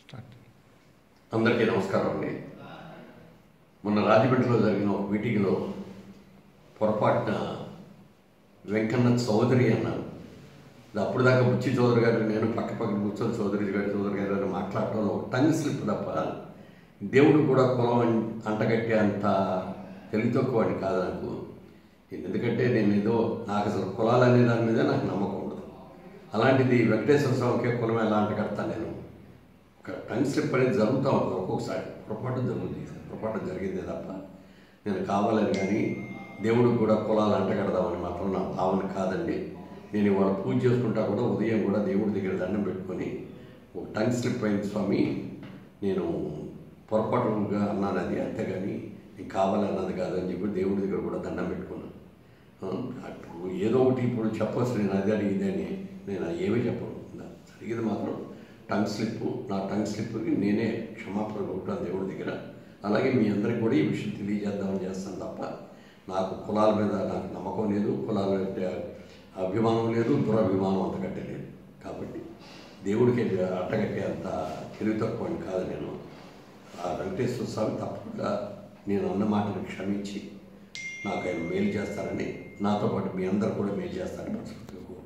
start అందరికీ నమస్కారం అండి మొన్న రాజమండ్రిలో జరిగిన ఒక మీటింగ్లో పొరపాటున వెంకన్న చౌదరి అన్నాను ఇది అప్పుడు దాకా బుచ్చి చౌదరి గారు నేను పక్క పక్కన కూర్చొని చౌదరి గారు చౌదరి గారు అని మాట్లాడటంలో ఒక టంగ్ స్లిప్ తప్ప దేవుడు కూడా కులం అం- అంటగట్టే అంత తెలివి తక్కువ వాడిని కాదు నాకు ఎందుకంటే నేను ఏదో నాకు అసలు కులాలు అనే దాని మీద నాకు నమ్మకం ఉండదు అలాంటిది వెంకటేశ్వర స్వామికే కులం ఎలా అంటగడతాను నేను ఒక టంగ్ స్లిప్ అనేది జరుగుతూ ఉంటుంది ఒక్కొక్కసారి పొరపాటు జరుగుతుంది పొరపాటు జరిగిందే తప్ప నేను కావాలని కానీ దేవుడికి కూడా కులాలు అంటగడదామని మాత్రం నా భావన కాదండి నేను ఇవాళ పూజ చేసుకుంటా కూడా ఉదయం కూడా దేవుడి దగ్గర దండం పెట్టుకొని ఒక టంగ్ స్లిప్ అయింది స్వామి నేను పొరపాటుగా అన్నాను అది అంతేగాని నీకు కావాలన్నది కాదని చెప్పి దేవుడి దగ్గర కూడా దండం పెట్టుకున్నాను ఆ, అప్పుడు ఏదో ఒకటి ఇప్పుడు చెప్పొచ్చు నేను అదే అని ఇదే అని నేను ఏమీ చెప్పను నా- జరిగింది మాత్రం టంగ్ స్లిప్ నా టంగ్ స్లిప్కి నేనే క్షమాపణ కొట్టాను దేవుడి దగ్గర అలాగే మీ అందరికి కూడా ఈ విషయం తెలియజేద్దామని చేస్తాను తప్ప నాకు కులాల మీద నాకు నమ్మకం లేదు కులాల మీద అభిమానం లేదు దురభిమానం అంతకంటే లేదు కాబట్టి దేవుడికి అట్టగట్టే అంత తెలివి తక్కువ అని కాదు నేను ఆ వెంకటేశ్వర స్వామి తప్పకుండా నేను అన్న మాటను క్షమించి నాకు ఆయన మేలు చేస్తారని నాతో పాటు మీ అందరు కూడా మేలు చేస్తారని మనస్ఫూర్తిగా కోరుకుంటున్నాను